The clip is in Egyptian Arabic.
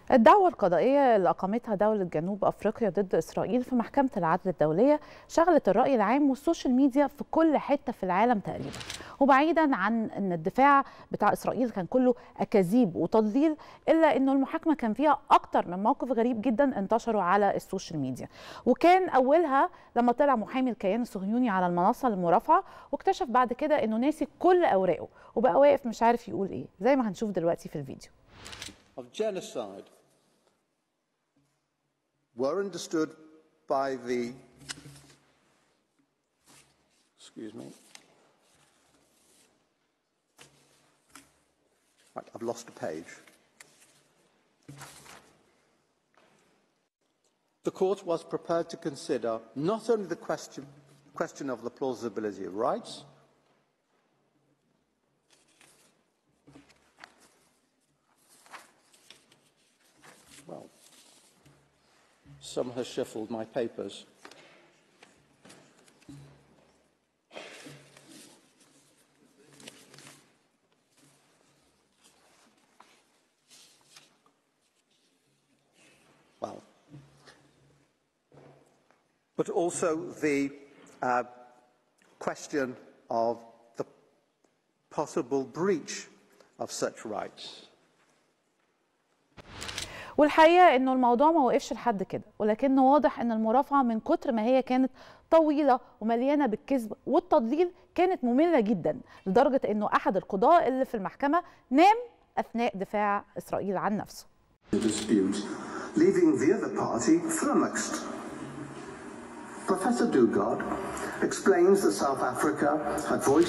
الدعوة القضائية اللي أقامتها دولة جنوب أفريقيا ضد إسرائيل في محكمة العدل الدولية شغلت الرأي العام والسوشيال ميديا في كل حتة في العالم تقريبا وبعيدا عن أن الدفاع بتاع إسرائيل كان كله أكاذيب وتضليل إلا أنه المحاكمة كان فيها أكتر من موقف غريب جدا انتشروا على السوشيال ميديا وكان أولها لما طلع محامي الكيان الصهيوني على المنصة للمرافعة واكتشف بعد كده أنه ناسي كل أوراقه وبقى واقف مش عارف يقول إيه زي ما هنشوف دلوقتي في الفيديو of genocide were understood by the excuse me right, I've lost a page the court was prepared to consider not only the question question of the plausibility of rights well some has shuffled my papers. Well, but also the uh, question of the possible breach of such rights. والحقيقه انه الموضوع ما وقفش لحد كده ولكنه واضح ان المرافعه من كتر ما هي كانت طويله ومليانه بالكذب والتضليل كانت ممله جدا لدرجه انه احد القضاه اللي في المحكمه نام اثناء دفاع اسرائيل عن نفسه. dispute, leaving the other party flummoxed. Professor Dugard explains that South Africa had voiced